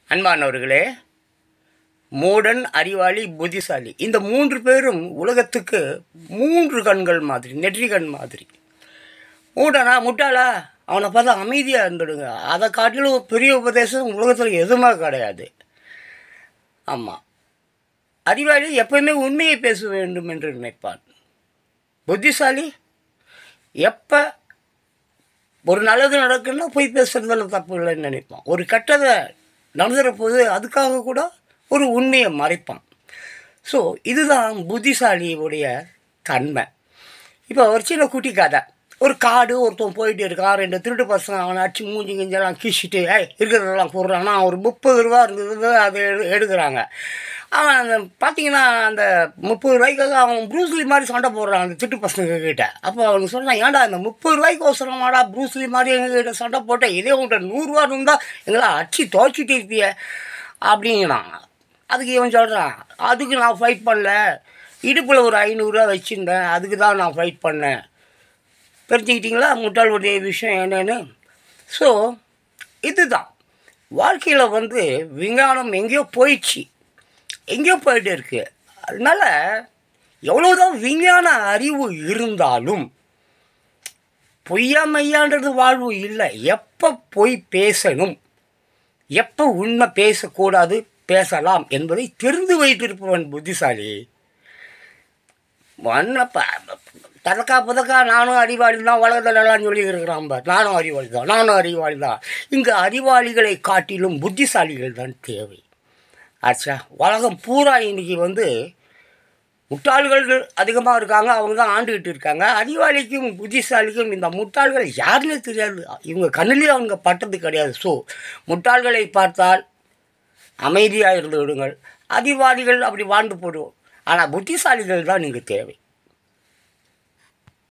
அன்பானவர்களே மூடன் அறிவாளி புத்திசாலி இந்த மூன்று பேரும் உலகத்துக்கு மூன்று கண்கள் மாதிரி நெற்றி கண் மாதிரி மூடனா முட்டாளா அவனை பார்த்தா அமைதியாக இருந்துடுங்க அதை காட்டிலும் பெரிய உபதேசம் உலகத்தில் எதுவுமே கிடையாது ஆமாம் அறிவாளி எப்பவுமே உண்மையை பேச வேண்டும் என்று நினைப்பான் புத்திசாலி எப்போ ஒரு நல்லது நடக்குன்னா போய் பேசுறதுல தப்பு இல்லைன்னு நினைப்பான் ஒரு கெட்டதை நடந்துற போது அதுக்காக கூட ஒரு உண்மையை மறைப்பான் ஸோ இதுதான் புத்திசாலியுடைய தன்மை இப்போ ஒரு சின்ன குட்டி கதை ஒரு காடு ஒருத்தன் போயிட்டு இருக்கான் ரெண்டு திருட்டு பசங்க அவனை அடிச்சு மூஞ்சி கிஞ்செல்லாம் கீச்சிட்டு ஏய் இருக்கிறதெல்லாம் போடுறான்னா ஒரு முப்பது ரூபா இருந்தது அதை எடு எடுக்கிறாங்க அவன் அந்த பார்த்தீங்கன்னா அந்த முப்பது ரூபாய்க்காக அவன் ப்ரூஸ்லி மாதிரி சண்டை போடுறான் அந்த திட்டு பசங்க கிட்ட அப்போ அவனுக்கு சொன்னான் ஏன்டா இந்த முப்பது ரூபாய்க்கு அவசரமாடா ப்ரூஸ்லி மாதிரி எங்ககிட்ட சண்டை போட்டேன் இதே உங்கள்கிட்ட நூறுரூவா இருந்தால் எங்களை அடிச்சு துவைச்சிட்டு இருப்பிய அப்படிங்கிறான் அதுக்கு இவன் சொல்கிறான் அதுக்கு நான் ஃபைட் பண்ணல இடுப்பில் ஒரு ஐநூறுரூவா வச்சுருந்தேன் அதுக்கு தான் நான் ஃபைட் பண்ணேன் தெரிஞ்சுக்கிட்டீங்களா முட்டாளுடைய விஷயம் என்னன்னு ஸோ இதுதான் வாழ்க்கையில் வந்து விஞ்ஞானம் எங்கேயோ போயிடுச்சு எங்கேயோ போயிட்டு இருக்கு அதனால எவ்வளோதான் விஞ்ஞான அறிவு இருந்தாலும் பொய்யா மையான்றது வாழ்வு இல்லை எப்போ பொய் பேசணும் எப்போ உண்மை பேசக்கூடாது பேசலாம் என்பதை தெரிந்து வைத்திருப்பவன் புத்திசாலி வண்ணப்ப ததக்கா புதக்கா நானும் அறிவாளி தான் உலகத்திலலாம் சொல்லி இருக்கிறான் பார். நானும் அறிவாளி தான் நானும் அறிவாளி தான் இங்கே அறிவாளிகளை காட்டிலும் புத்திசாலிகள் தான் தேவை ஆச்சா உலகம் பூரா இன்னைக்கு வந்து முட்டாள்கள் அதிகமாக இருக்காங்க அவங்க தான் ஆண்டுகிட்டு இருக்காங்க அறிவாளிக்கும் புத்திசாலிக்கும் இந்த முட்டாள்கள் யாருன்னே தெரியாது இவங்க கண்ணிலே அவங்க பட்டது கிடையாது ஸோ முட்டாள்களை பார்த்தால் அமைதியாக இருந்து விடுங்கள் அறிவாளிகள் அப்படி வாழ்ந்து போடுவோம் ஆனால் புத்திசாலிகள் தான் நீங்கள் தேவை